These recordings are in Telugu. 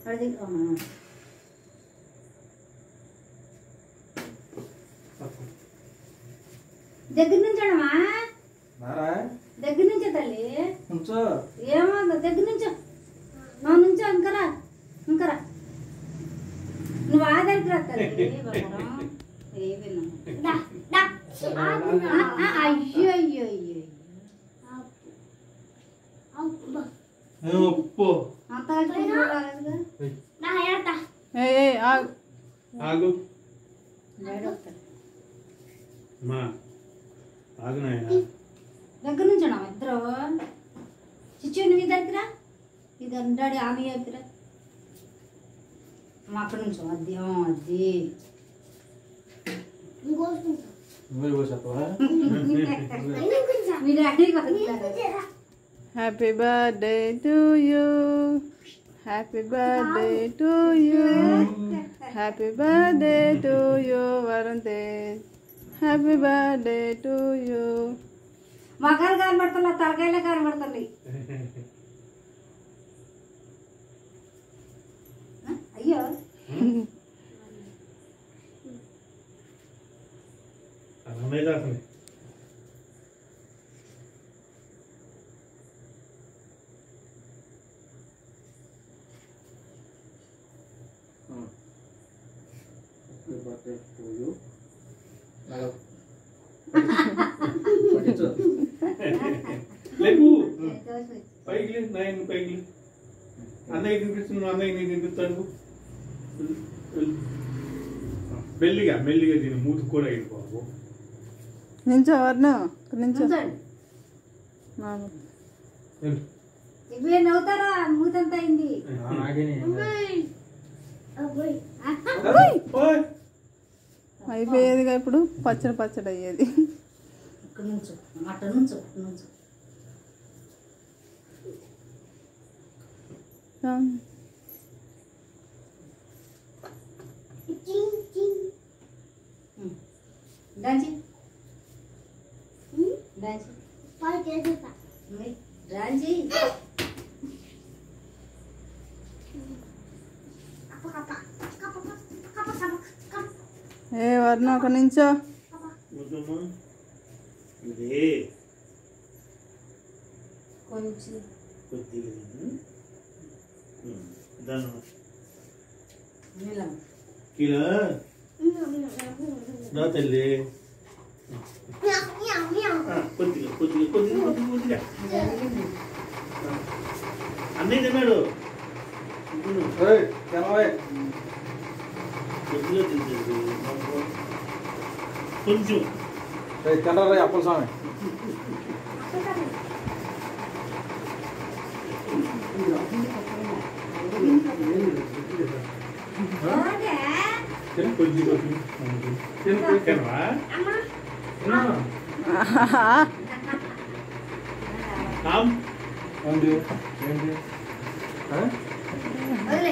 అది ఆ. దగ్గర నుంచి అమ్మా నారా దగ్గర నుంచే తల్లి ఉంచో ఏమో దగ్గర నుంచో మా నుంచో ఇంకరా ఇంకరా నువ్వు ఆ దగ్గర రా తల్లి బంగారం. ఏ విన్నా. ఆ, ఆ, అయ్యో అయ్యో అయ్యో ఉప్పు అంత రాలేదుగా ఏ ఏ ఆగు ఆగు బయట వస్తాడు. మా ఆగు నాయన దగ్గర నుంచి అన్నా ఇద్దరు చిచ్చు నువ్వు ఈ దగ్గర ఇది అంటాడు ఆమె దగ్గర మా అక్కడి నుంచి అది ఆ, అది నువ్వే పోసేస్తావా మీ డాడీకి వస్తారు happy birthday to you happy birthday to you happy birthday to you Varun Tej happy birthday to you మగాలు కనబడుతున్నా తలకాయలే కనబడుతుంది అయ్యో అన్నమే కాస్తుంది బర్త్డే టు యూ పట్టించు లేకు పైకి లే, నాయన పైకి లే. అన్నయ్య తినిపిస్తున్నావు అన్నయ్య నేను తినిపిస్తాను వెళ్ళు, వెళ్ళు. మెల్లిగా మెల్లిగా దీని మూతి కూడా అయింది బాబు నించో వర్ణం ఇక్కడ నించో ఉంచండి మామ. వెళ్ళు. ఇవే నవ్వుతారా మూతంతా అయింది నాకేనే ఓయ్. అయిపోయేదిగా ఇప్పుడు పచ్చడి పచ్చడి అయ్యేది ఇక్కడ నుంచో అక్కడ నుంచో అక్కడ నుంచో డాన్సి డాన్సి డాన్సి ఏ వర్ణం ఒక నించో వద్దమ్మా. ఇదే కొంచెం కొద్దిగా తిను. ఉమ్, దాన్ని నీలం కిలో నా తల్లి ఆ, కొద్దిగా కొద్దిగా కొద్దిగా కొద్దిగా కొద్దిగా అన్నయ్య తిన్నాడు ఇప్పుడు ఏయ్ తెలవే కొద్దిగా తింటుంది కొంచెం ఏయ్ తినరా అప్పల స్వామి ఓకే తిను కొద్దిగా తిను. తిను తినవా తిను. కామ్. ఏంటి ఏంటి ఆ? వదిలే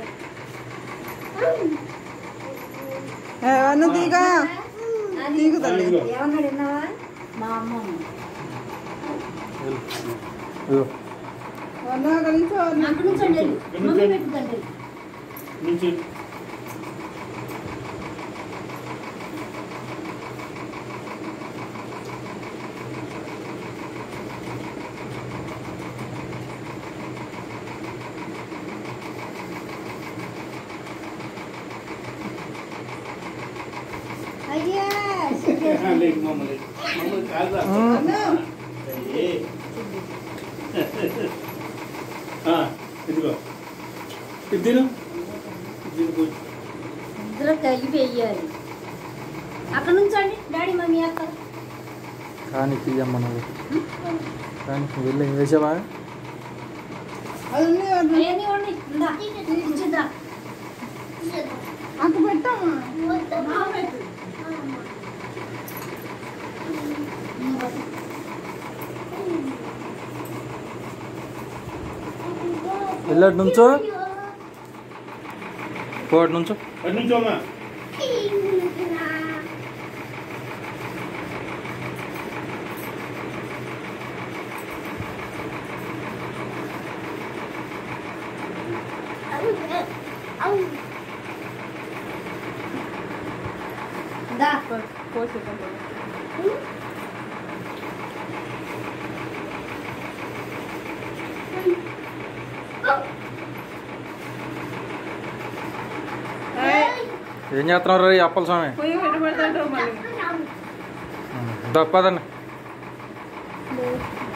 ఏ వర్ణం తీగా తీగు తల్లి ఇదిగో. ఏమన్నాడు విన్నావా మా అమ్మమ్మ ఇదిగో. వర్ణం ఒక నించో వర్ణం అక్కడ నుంచి అండి మమ్మీ పెట్టుదండి నుంచి అయ్యా లేదు మమ్మల్ని మమ్మల్ని కాదురా ఏ. ఆ, ఇదిగో ఇది తిను ఇది తిను కొంచెం. ఇద్దరు కలిపి వెయ్యాలి అక్కడ నుంచి అండి డాడీ మమ్మీ అక్క కానీ తీయమ్మ నువ్వు కానీ నువ్వు వెళ్ళి వేసావా అది ఉంది వర్ణం అవన్నీ ఉండి ఇందా ఇచ్చిద్దా అక్క పెట్టమ్మా వెళ్ళాడు నుంచో పోటు నుంచో అటు నుంచి అమ్మా దా కోసేటప్పుడు ఏం చేస్తున్నారు రీ అప్పల స్వామి పొయ్యి పెట్టి పెడతాంటావు మళ్ళీ దప్పదండి లేదు.